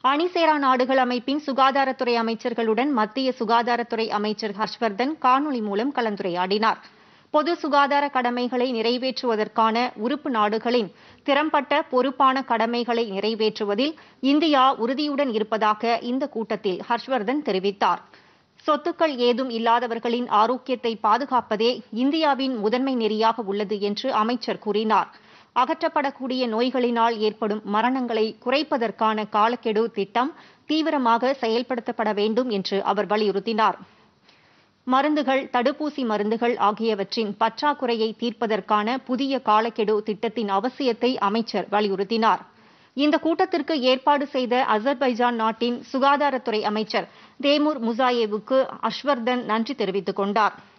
அணிசேரா நாடுகள் அமைப்பின் சுகாதாரத்துறை அமைச்சர்களுடன் மத்திய சுகாதாரத்துறை அமைச்சர் ஹர்ஷ்வர்தன் காணொலி மூலம் கலந்துரையாடினார் பொது சுகாதார கடமைகளை நிறைவேற்றுவதற்கான உறுப்பு நாடுகளின் திறம்பட்ட பொறுப்பான கடமைகளை நிறைவேற்றுவதில் இந்தியா உறுதியுடன் இருப்பதாக இந்த கூட்டத்தில் ஹர்ஷ்வர்தன் தெரிவித்தார் சொத்துக்கள் ஏதும் இல்லாதவர்களின் ஆரோக்கியத்தை பாதுகாப்பதே இந்தியாவின் முதன்மை நெறியாக உள்ளது என்று அமைச்சர் கூறினார் அகற்றப்படக்கூடிய நோய்களினால் ஏற்படும் மரணங்களை குறைப்பதற்கான காலக்கெடு திட்டம் தீவிரமாக செயல்படுத்தப்பட வேண்டும் என்று அவர் வலியுறுத்தினார் மருந்துகள் தடுப்பூசி மருந்துகள் ஆகியவற்றின் பற்றாக்குறையை தீர்ப்பதற்கான புதிய காலக்கெடு திட்டத்தின் அவசியத்தை அமைச்சர் வலியுறுத்தினார் இந்த கூட்டத்திற்கு ஏற்பாடு செய்த அசர்பைஜான் நாட்டின் சுகாதாரத்துறை அமைச்சர் தேமுர் முசாயேவுக்கு அஷ்வர்தன் நன்றி தெரிவித்துக் கொண்டார்